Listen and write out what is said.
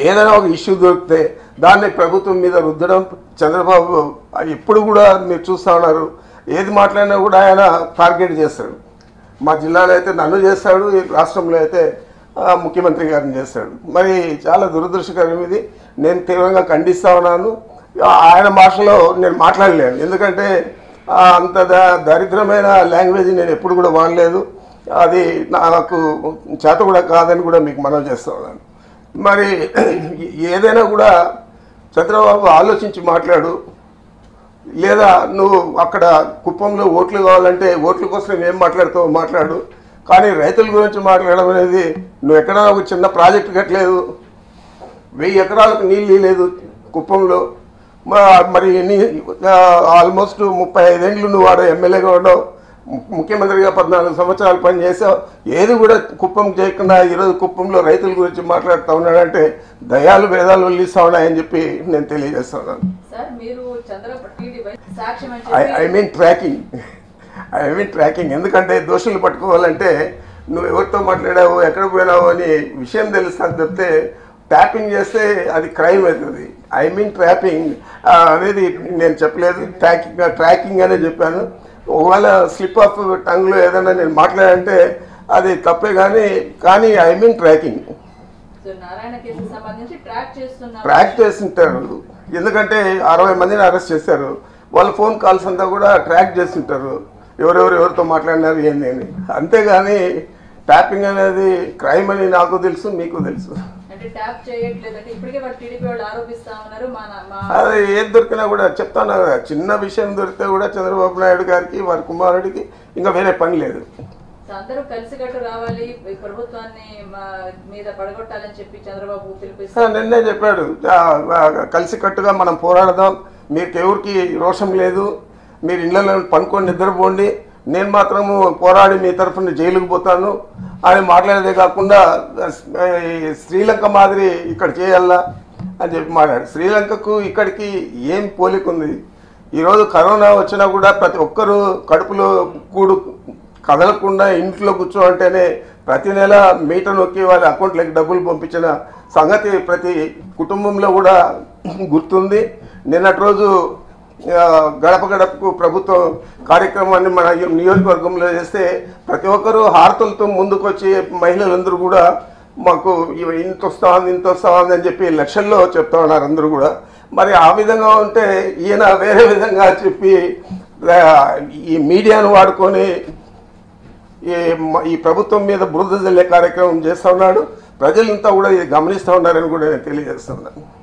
ఏదైనా ఒక ఇష్యూ దొరికితే దాన్ని ప్రభుత్వం మీద రుద్దడం చంద్రబాబు ఎప్పుడు కూడా మీరు చూస్తూ ఉన్నారు ఏది మాట్లాడినా కూడా ఆయన టార్గెట్ చేస్తాడు మా జిల్లాలో అయితే నన్ను చేస్తాడు ఈ రాష్ట్రంలో అయితే ఆ, ముఖ్యమంత్రి గారిని చేస్తాడు మరి చాలా దురదృష్టకరం ఇది నేను తీవ్రంగా ఖండిస్తా ఉన్నాను ఆ, ఆయన భాషలో నేను మాట్లాడలేను ఎందుకంటే ఆ, అంత ద- దరిద్రమైన లాంగ్వేజ్ నేను ఎప్పుడు కూడా వాడలేదు అది నాకు చేత కూడా కాదని కూడా మీకు మనం చేస్తా ఉన్నాను మరి ఏదైనా కూడా చంద్రబాబు ఆలోచించి మాట్లాడు లేదా నువ్వు అక్కడ కుప్పంలో ఓట్లు కావాలంటే ఓట్ల కోసం ఏం మాట్లాడుతావు మాట్లాడు కానీ రైతుల గురించి మాట్లాడడం అనేది నువ్వు ఎక్కడైనా ఒక చిన్న ప్రాజెక్ట్ కట్టలేదు వెయ్యి ఎకరాలకు నీళ్ళు లేదు కుప్పంలో మ- మరి ఎన్ని ఆల్మోస్ట్ ముప్పై ఐదేళ్ళు నువ్వు వాడు ఎమ్మెల్యేగా ఉన్నావు ము- ముఖ్యమంత్రిగా పద్నాలుగు సంవత్సరాలు పనిచేసావు ఏది కూడా కుప్పం చేయకుండా ఈరోజు కుప్పంలో రైతుల గురించి మాట్లాడుతూ ఉన్నాడంటే దయాలు వేదాలు వల్లిస్తా ఉన్నాయని చెప్పి నేను తెలియజేస్తున్నాను సార్ మీరు చంద్రబాబు టీడీపీ సాక్ష్యం అని ఐ ఐ చెప్పి mean tracking I mean tracking ఎందుకంటే దోషులు పట్టుకోవాలంటే నువ్వు ఎవరితో మాట్లాడావు ఎక్కడ పోయినావు అని విషయం తెలుస్తాను చెప్తే ట్యాపింగ్ చేస్తే అది క్రైమ్ అవుతుంది ఐ మీన్ ట్రాపింగ్ అనేది నేను చెప్పలేదు ట్రాకింగ్ ట్రాకింగ్ అనే చెప్పాను ఒకవేళ స్లిప్ ఆఫ్ టంగ్లో ఏదైనా నేను మాట్లాడంటే అది తప్పే కానీ కానీ I mean tracking so Narayana కేసుకు సంబంధించి ట్రాక్ చేస్తున్నారు ట్రాక్ చేస్తుంటారు ఎందుకంటే అరవై మందిని అరెస్ట్ చేశారు వాళ్ళ ఫోన్ కాల్స్ అంతా కూడా ట్రాక్ చేస్తుంటారు ఎవరెవరు ఎవరితో మాట్లాడినారు ఏంది అని అంతేగాని ట్యాపింగ్ అనేది క్రైమ్ అని నాకు తెలుసు మీకు తెలుసు అంటే ట్యాప్ చేయట్లేదు అంటే ఇప్పటికే వాళ్ళు టీడీపీ వాళ్ళు ఆరోపిస్తా ఉన్నారు మా నా- మా అది ఏది దొరికినా కూడా చెప్తాను కదా చిన్న విషయం దొరికితే కూడా చంద్రబాబు నాయుడు గారికి వారి కుమారుడికి ఇంకా వేరే పని లేదు సో అందరూ కలిసికట్టు రావాలి ఈ ప్రభుత్వాన్ని మా మీద పడగొట్టాలని చెప్పి చంద్రబాబు ఆ, పిలిపిస్తారు నిన్నే చెప్పాడు ఆ, ఆ, కలిసికట్టుగా మనం పోరాడదాం మీకు ఎవరికి రోషం లేదు మీరు ఇళ్ళలో పనుకొని నిద్రపోండి నేను మాత్రము పోరాడి మీ తరఫున జైలుకు పోతాను అని మాట్లాడేదే కాకుండా ఆ, ఈ శ్రీలంక మాదిరి ఇక్కడ చేయాలా అని చెప్పి మాట్లాడు శ్రీలంకకు ఇక్కడికి ఏం పోలిక ఉంది ఈరోజు కరోనా వచ్చినా కూడా ప్రతి ఒక్కరూ కడుపులో కూడు కదలకుండా ఇంట్లో కూర్చోంటేనే ప్రతి నెల మీట నొక్కి వాళ్ళ అకౌంట్లోకి డబ్బులు పంపించిన సంగతి ప్రతి కుటుంబంలో కూడా గుర్తుంది నిన్నటి రోజు ఆ, గడప గడపకు ప్రభుత్వం కార్యక్రమాన్ని మన ఈ నియోజకవర్గంలో చేస్తే ప్రతి ఒక్కరూ హారతులతో ముందుకొచ్చి మహిళలందరూ కూడా మాకు ఇవి ఇంత వస్తా ఉంది ఇంత వస్తా ఉంది అని చెప్పి లక్షల్లో చెప్తా ఉన్నారు అందరూ కూడా మరి ఆ విధంగా ఉంటే ఈయన వేరే విధంగా చెప్పి ఆ, ఈ మీడియాను వాడుకొని ఈ మ- ఈ ప్రభుత్వం మీద బురద జల్లే కార్యక్రమం చేస్తూ ఉన్నాడు ప్రజలంతా కూడా ఇది గమనిస్తూ ఉన్నారని కూడా నేను తెలియజేస్తున్నాను